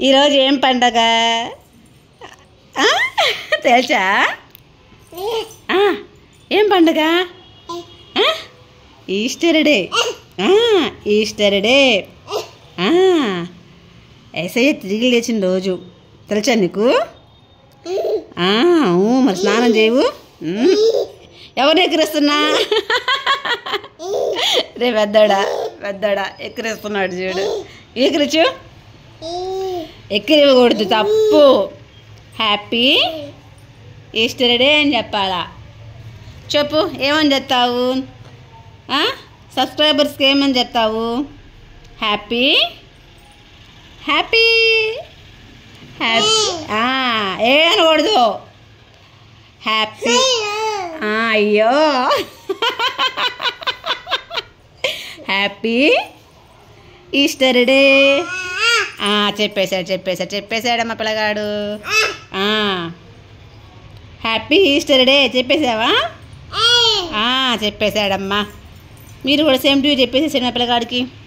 ఈరోజు ఏం పండగ ఆ? తెలుసా ఆ, ఏం పండగ ఆ? ఈస్టర్ డే ఆ, ఈస్టర్ డే ఆ, ఏసయ్య తిరిగి లేచిన రోజు తెలుసా నీకు ఆ, ఊ, మరి స్నానం చేయవు ఉమ్. ఎవరు ఎక్కిరిస్తున్నా రే పెద్దోడా పెద్దోడా ఎక్కిరిస్తున్నాడు చూడు ఎక్కిరిచు ఎక్కిరివ్వకూడదు తప్పు హ్యాపీ ఈస్టర్ డే అని చెప్పాలా చెప్పు ఏమని చెప్తావు ఆ? సబ్స్క్రైబర్స్కి ఏమని చెప్తావు హ్యాపీ హ్యాపీ హ్యాపీ ఆ, ఏ అనకూడదు హ్యాపీ ఆ, అయ్యో హ్యాపీ ఈస్టర్ డే ఆ, చెప్పేశాడు చెప్పేశాడు చెప్పేశాడమ్మా పిల్లగాడు ఆ, హ్యాపీ ఈస్టర్ డే చెప్పేశావా ఆ, చెప్పేశాడమ్మా మీరు కూడా సేమ్ టు చెప్పేసేసాడు మా పిల్లగాడికి